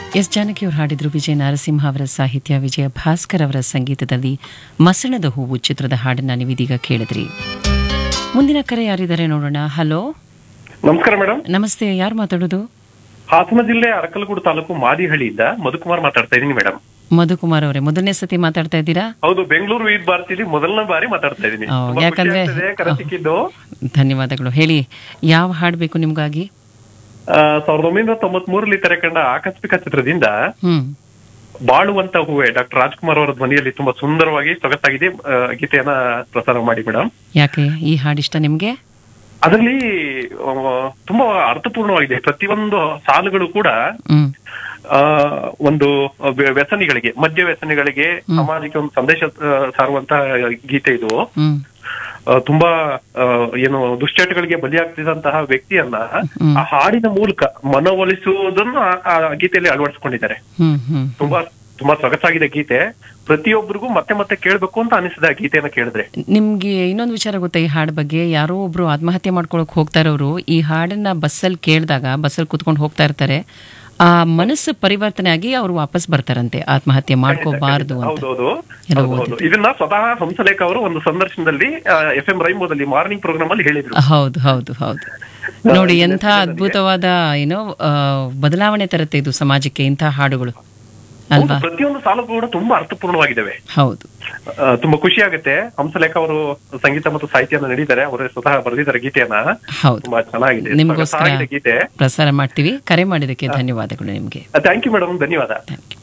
S Janaki ಅವರು ಹಾಡಿದ್ರು ವಿಜಯ ನರಸಿಂಹ ಅವರ ಸಾಹಿತ್ಯ ವಿಜಯ ಭಾಸ್ಕರ್ ಅವರ ಸಂಗೀತದಲ್ಲಿ ಮಸಣದ ಹೂವು ಚಿತ್ರದ ಹಾಡನ್ನ ನೀವಿದೀಗ ಕೇಳಿದ್ರಿ ಮುಂದಿನ ಕರೆ ಯಾರಿದ್ದಾರೆ ನೋಡೋಣ ಹಲೋ ನಮಸ್ಕಾರ ಮೇಡಮ್ ನಮಸ್ತೆ ಯಾರು ಮಾತಾಡೋದು ಹಾಸನ ಜಿಲ್ಲೆ ಅರಕಲಗೂಡು ತಾಲೂಕು ಮಾದಿಹಳ್ಳಿಯಿಂದ ಮಧುಕುಮಾರ್ ಮಾತಾಡ್ತಾ ಇದ್ದೀನಿ ಮೇಡಮ್ ಮಧುಕುಮಾರ್ ಅವರೇ ಮೊದಲನೇ ಸತಿ ಮಾತಾಡ್ತಾ ಇದ್ದೀರಾ ಹೌದು ಬೆಂಗಳೂರು ವೀದ್ ಭಾರತಿಲಿ ಮೊದಲನೇ ಬಾರಿ ಮಾತಾಡ್ತಾ ಇದ್ದೀನಿ ಆ, ತುಂಬಾ ಖುಷಿ ಯಾಕಂದ್ರೆ- ಆಗ್ತಿದೆ, ಕರೆ ಸಿಕ್ಕಿದ್ದು ಧನ್ಯವಾದಗಳು ಹೇಳಿ ಯಾವ ಹಾಡು ಬೇಕು ನಿಮ್ಗಾಗಿ ಆ, ಸಾವಿರದ ಒಂಬೈನೂರ ತೊಂಬತ್ ಮೂರರಲ್ಲಿ ತೆರೆ ಕಂಡ ಆಕಸ್ಮಿಕ ಚಿತ್ರದಿಂದ ಹ್ಮ್ ಬಾಳುವಂತ ಹೂವೆ ಡಾಕ್ಟರ್ ರಾಜ್ಕುಮಾರ್ ಅವರ ಧ್ವನಿಯಲ್ಲಿ ತುಂಬಾ ಸುಂದರವಾಗಿ ಸೊಗಸಾಗಿದೆ ಆ, ಗೀತೆಯನ್ನ ಪ್ರಸಾರ ಮಾಡಿ ಮೇಡಮ್ ಯಾಕೆ ಈ ಹಾಡಿಷ್ಟ ನಿಮ್ಗೆ ಅದರಲ್ಲಿ ಆ, ತುಂಬಾ ಅರ್ಥಪೂರ್ಣವಾಗಿದೆ ಪ್ರತಿಯೊಂದು ಸಾಲುಗಳು ಕೂಡ ಹ್ಮ್ ಆ, ಒಂದು ವ್ಯ- ವ್ಯಸನಿಗಳಿಗೆ ಮದ್ಯ ವ್ಯಸನಿಗಳಿಗೆ ಸಮಾಜಕ್ಕೆ ಒಂದು ಸಂದೇಶ ಆ, ಸಾರುವಂತ ಗೀತೆ ಇದು ಹ್ಮ್ ಆ, ತುಂಬಾ ಆ, ಏನು ದುಶ್ಚಟಗಳಿಗೆ ಬಲಿಯಾಗ್ತಿದ್ದಂತಹ ವ್ಯಕ್ತಿಯನ್ನ ಹ್ಮ್. ಆ ಹಾಡಿನ ಮೂಲಕ ಮನವೊಲಿಸುವುದನ್ನು ಆ- ಆ ಗೀತೆಯಲ್ಲಿ ಅಳವಡಿಸಿಕೊಂಡಿದ್ದಾರೆ ಹ್ಮ್ ಹ್ಮ್ ತುಂಬಾ ತುಂಬಾ ಸೊಗಸಾಗಿದೆ ಗೀತೆ ಪ್ರತಿಯೊಬ್ಬರಿಗೂ ಮತ್ತೆ ಮತ್ತೆ ಕೇಳ್ಬೇಕು ಅಂತ ಅನಿಸಿದೆ ಆ ಗೀತೆಯನ್ನ ಕೇಳಿದ್ರೆ ನಿಮ್ಗೆ ಇನ್ನೊಂದು ವಿಚಾರ ಗೊತ್ತಾ ಈ ಹಾಡು ಬಗ್ಗೆ ಯಾರೋ ಒಬ್ರು ಆತ್ಮಹತ್ಯೆ ಮಾಡ್ಕೊಳಕ್ ಹೋಗ್ತಾ ಇರೋರು ಈ ಹಾಡನ್ನ ಬಸ್ಸಲ್ಲಿ ಕೇಳಿದಾಗ ಬಸ್ಸಲ್ಲಿ ಕುತ್ಕೊಂಡು ಹೋಗ್ತಾ ಇರ್ತಾರೆ ಆ ಮನಸ್ಸು ಪರಿವರ್ತನೆ ಆಗಿ ಅವ್ರು ವಾಪಸ್ ಬರ್ತಾರಂತೆ ಆತ್ಮಹತ್ಯೆ ಮಾಡ್ಕೋಬಾರ್ದು ಅಂತ ಹೌದೌದು ಎಲ್ಲ ಹೌದೌದು ಇದನ್ನ ಸ್ವತಃ ಹಂಸಲೇಖ ಅವರು ಒಂದು ಸಂದರ್ಶನದಲ್ಲಿ ಎಫ್ ಎಂ ರೈಮೋದಲ್ಲಿ ಮಾರ್ನಿಂಗ್ ಪ್ರೋಗ್ರಾಮ್ ಅಲ್ಲಿ ಹೇಳಿದ್ರು ಹೌದು ಹೌದು ಹೌದು ನೋಡಿ ಎಂಥ ಅದ್ಭುತವಾದ ಏನೋ ಆ, ಬದಲಾವಣೆ ತರುತ್ತೆ ಇದು ಸಮಾಜಕ್ಕೆ ಇಂಥ ಹಾಡುಗಳು ಹೌದು, ಅಲ್ವಾ ಪ್ರತಿಯೊಂದು ಸಾಲು ಕೂಡ ತುಂಬಾ ಅರ್ಥಪೂರ್ಣವಾಗಿದ್ದಾವೆ ಹೌದು ಆ, ತುಂಬಾ ಖುಷಿ ಆಗುತ್ತೆ ಹಂಸಲೇಖ ಅವರು ಸಂಗೀತ ಮತ್ತು ಸಾಹಿತ್ಯನ ನಡೀತಾರೆ ಅವರೇ ಸ್ವತಃ ಬರೆದಿದ್ದಾರೆ ಗೀತೆಯನ್ನ ಹೌದು ತುಂಬಾ ಚೆನ್ನಾಗಿದೆ ನಿಮ್ಗೋಸ್ಕರ ಸೊಗಸಾಗಿದೆ ಗೀತೆ ಪ್ರಸಾರ ಮಾಡ್ತೀವಿ ಕರೆ ಮಾಡಿದಕ್ಕೆ ಧನ್ಯವಾದಗಳು ನಿಮ್ಗೆ ಥ್ಯಾಂಕ್ ಯು ಮೇಡಮ್ ಧನ್ಯವಾದ ಥ್ಯಾಂಕ್ ಯು